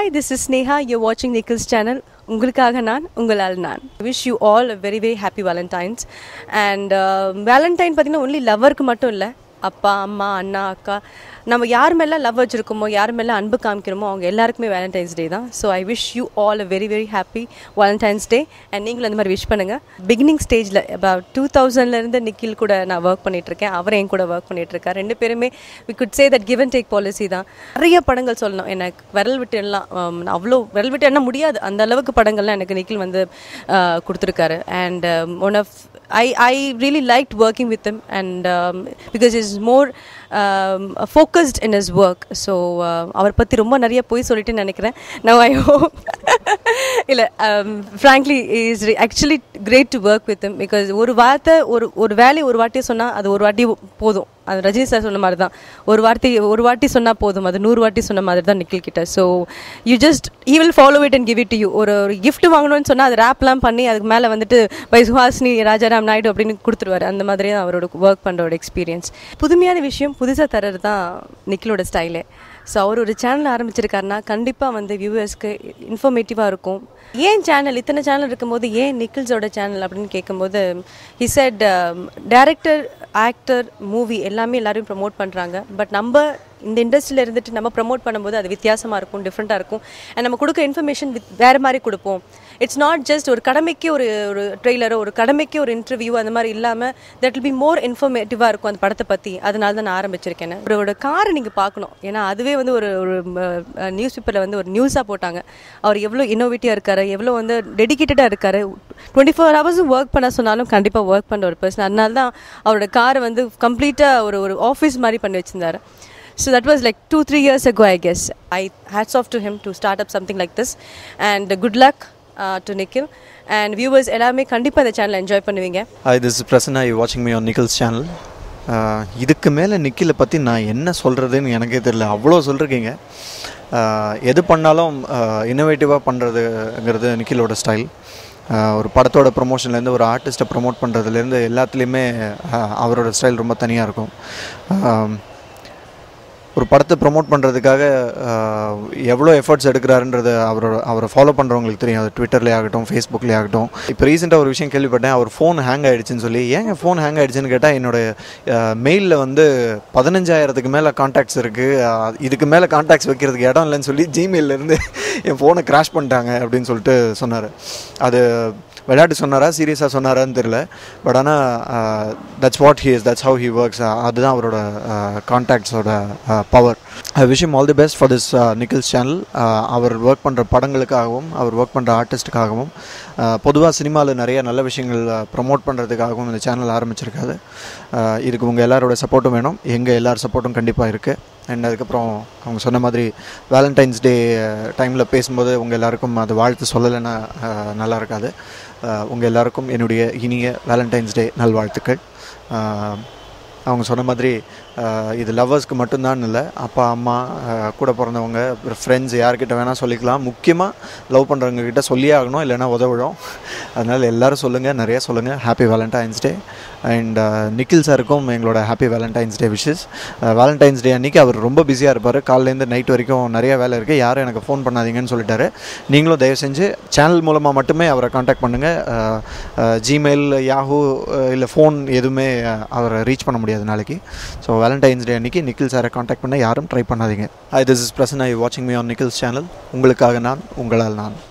Hi this is Sneha you வாட்சிங் Nikhil's channel உங்களுக்காக நான் உங்களால் நான் wish you all very very happy Valentine's and Valentine பார்த்தீங்கன்னா ஒன்லி லவ்வருக்கு மட்டும் இல்லை அப்பா அம்மா அண்ணா அக்கா நம்ம யார் மேலே லவ் வச்சுருக்கோமோ யார் மேலே அன்பு காமிக்கிறோமோ அவங்க எல்லாருக்குமே வேலண்டைன்ஸ் டே தான் so I wish you all a very very happy Valentine's day and நீங்களும் அந்த மாதிரி விஷ் பண்ணுங்கள் பிகினிங் ஸ்டேஜில் about டூ தௌசண்ட்லேருந்து நிக்கில் கூட நான் ஒர்க் பண்ணிகிட்ருக்கேன் அவர் என் கூட ஒர்க் பண்ணிகிட்ருக்கார் ரெண்டு பேருமே we could say that give and take policy தான் நிறைய படங்கள் சொல்லணும் எனக்கு விரல் விட்டு எல்லாம் um, அவ்வளோ விரல் விட்டு என்ன முடியாது அந்த அளவுக்கு படங்கள்லாம் எனக்கு நிக்கில் வந்து uh, கொடுத்துருக்காரு and one of I, I really liked working with him and um, because he's more um, focused in his work. So uh, அவர் பற்றி ரொம்ப நிறைய போய் சொல்லிட்டு நினைக்கிறேன் நவ் ஐ ஹோப் இல்லை frankly is actually great to work with him because ஒரு வார்த்தை ஒரு ஒரு வேலையை ஒரு வாட்டி சொன்னால் அது ஒரு வாட்டி போதும் அது ரஜினி சார் சொன்ன மாதிரி தான் ஒரு வார்த்தை ஒரு வாட்டி சொன்னால் போதும் அது நூறு வாட்டி சொன்ன மாதிரி தான் நிக்கில் கிட்ட so you just he will follow it and give it you ஒரு ஒரு கிஃப்ட் வாங்கணும்னு சொன்னால் அது ரேப்லாம் பண்ணி அதுக்கு மேலே வந்துட்டு பை சுஹாசினி ராஜாராம் நாயுடு அப்படின்னு கொடுத்துருவாரு அந்த மாதிரி தான் அவரோட ஒர்க் பண்ணுறோட எக்ஸ்பீரியன்ஸ் புதுமையான விஷயம் புதுசாக தர்றது தான் நிக்கிலோட ஸ்டைலே ஸோ அவர் ஒரு சேனல் ஆரம்பிச்சிருக்காருன்னா கண்டிப்பாக வந்து வியூவர்ஸ்க்கு இன்ஃபர்மேட்டிவாக இருக்கும் ஏன் சேனல் இத்தனை சேனல் இருக்கும்போது ஏன் நிக்கில்ஸோட சேனல் அப்படின்னு கேட்கும்போது he said director actor movie எல்லாமே எல்லாரையும் ப்ரமோட் பண்ணுறாங்க பட் நம்ம இந்த இண்டஸ்ட்ரியில் இருந்துட்டு நம்ம ப்ரமோட் பண்ணும்போது அது வித்தியாசமாக இருக்கும் டிஃப்ரெண்ட்டாக இருக்கும் அண்ட் நம்ம கொடுக்க இன்ஃபர்மேஷன் வித் வேறு மாதிரி கொடுப்போம் இட்ஸ் நாட் ஜஸ்ட் ஒரு கடமைக்கு ஒரு ஒரு ட்ரெய்லரோ ஒரு கடமைக்கு ஒரு இன்டர்வியூ அந்த மாதிரி இல்லாமல் தட் வில் பி மோர் இன்ஃபர்மேட்டிவாக இருக்கும் அந்த படத்தை பற்றி அதனால தான் நான் ஆரம்பிச்சிருக்கேன் அவரோட காரை நீங்கள் பார்க்கணும் ஏன்னா அதுவே வந்து ஒரு ஒரு நியூஸ் பேப்பரில் வந்து ஒரு நியூஸாக போட்டாங்க அவர் எவ்வளோ இன்னோவேட்டிவாக இருக்காரு எவ்வளோ வந்து டெடிக்கேட்டடாக இருக்காரு டுவெண்ட்டி ஃபோர் ஹவர்ஸும் ஒர்க் பண்ண சொன்னாலும் கண்டிப்பாக ஒர்க் பண்ணுற ஒரு பர்சன் அதனால தான் அவரோட காரை வந்து கம்ப்ளீட்டாக ஒரு ஒரு ஆஃபீஸ் மாதிரி பண்ணி வச்சிருந்தாரு So that was like two, three years ago, I guess. I hats off to him to start up something like this. And uh, good luck uh, to Nikhil. And viewers, எல்லாருமே கண்டிப்பாக இந்த சேனலை enjoy பண்ணுவீங்க hi this Prasanna you வாட்சிங் me on Nikhil's channel இதுக்கு மேலே நிக்கிலை பற்றி நான் என்ன சொல்கிறதுன்னு எனக்கே தெரியல அவ்வளோ சொல்லிருக்கீங்க எது பண்ணாலும் இன்னோவேட்டிவாக பண்ணுறதுங்கிறது நிக்கிலோட ஸ்டைல் ஒரு படத்தோட ப்ரொமோஷன்லேருந்து ஒரு ஆர்டிஸ்ட்டை ப்ரொமோட் பண்ணுறதுலேருந்து எல்லாத்துலேயுமே அவரோட ஸ்டைல் ரொம்ப தனியாக இருக்கும் ஒரு படத்தை ப்ரொமோட் பண்ணுறதுக்காக எவ்வளோ எஃபர்ட்ஸ் எடுக்கிறாருன்றது அவரோட அவரை ஃபாலோ பண்ணுறவங்களுக்கு தெரியும் அது ட்விட்டர்லேயே ஆகட்டும் ஃபேஸ்புக்லேயே ஆகட்டும் இப்போ ரீசெண்டாக ஒரு விஷயம் கேள்விப்பட்டேன் அவர் ஃபோன் ஹேங் ஆகிடுச்சின்னு சொல்லி ஏங்க ஃபோன் ஹேங் ஆகிடுச்சின்னு கேட்டால் என்னோட மெயிலில் வந்து பதினஞ்சாயிரத்துக்கு மேலே காண்டாக்ட்ஸ் இருக்குது இதுக்கு மேலே காண்டாக்ட்ஸ் வைக்கிறதுக்கு இடம் இல்லைன்னு சொல்லி ஜிமெயிலேருந்து என் ஃபோனை கிராஷ் பண்ணிட்டாங்க அப்படின்னு சொல்லிட்டு சொன்னார் அது விளையாட்டு சொன்னாரா சீரியஸாக சொன்னாரான்னு தெரில பட் ஆனால் that's what he is that's how he works அதுதான் அவரோட கான்டாக்ட்ஸோட பவர் ஐ விஷயம் all the best for this Nikhil's channel அவர் ஒர்க் பண்ணுற படங்களுக்காகவும் அவர் ஒர்க் பண்ணுற ஆர்டிஸ்ட்டுக்காகவும் பொதுவாக சினிமாவில் நிறைய நல்ல விஷயங்கள் ப்ரொமோட் பண்ணுறதுக்காகவும் இந்த சேனல் ஆரம்பிச்சிருக்காது இதுக்கு உங்கள் எல்லாரோட சப்போர்ட்டும் வேணும் எங்கள் எல்லார் சப்போர்ட்டும் கண்டிப்பாக இருக்குது அண்ட் அதுக்கப்புறம் அவங்க சொன்ன மாதிரி வேலண்டைன்ஸ் டே டைமில் பேசும்போது உங்கள் எல்லாருக்கும் அது வாழ்த்து சொல்லலைன்னா நல்லா இருக்காது உங்கள் எல்லாருக்கும் என்னுடைய இனிய வேலண்டைன்ஸ் டே நல்வாழ்த்துக்கள் அவங்க சொன்ன மாதிரி இது லவ்வர்ஸ்க்கு மட்டும்தான் இல்லை அப்பா அம்மா கூட பிறந்தவங்க ஃப்ரெண்ட்ஸ் யார்கிட்ட வேணால் சொல்லிக்கலாம் முக்கியமாக லவ் பண்ணுறவங்க கிட்ட சொல்லியே ஆகணும் இல்லைனா உதவிடும் அதனால் எல்லோரும் சொல்லுங்கள் நிறைய சொல்லுங்கள் happy Valentine's day and Nikhil சாருக்கும் எங்களோட happy Valentine's day wishes Valentine's day அன்றைக்கி அவர் ரொம்ப பிஸியாக இருப்பார் காலையிலேருந்து நைட் வரைக்கும் நிறைய வேலை இருக்குது யாரும் எனக்கு ஃபோன் பண்ணாதீங்கன்னு சொல்லிட்டாரு நீங்களும் தயவு செஞ்சு சேனல் மூலமாக மட்டுமே அவரை காண்டாக்ட் பண்ணுங்கள் ஜிமெயில் யாஹூ இல்லை ஃபோன் எதுவுமே அவரை ரீச் பண்ண முடியாது நாளைக்கு ஸோ வேலண்டைன்ஸ் டே அன்றைக்கி நிக்கில் சாரை காண்டாக்ட் பண்ண யாரும் ட்ரை பண்ணாதீங்க ஐ திஸ் இஸ் பிரசன் ஐ வாட்சிங் மீ ஆன் நிக்கில்ஸ் சேனல் உங்களுக்காக நான் உங்களால் நான்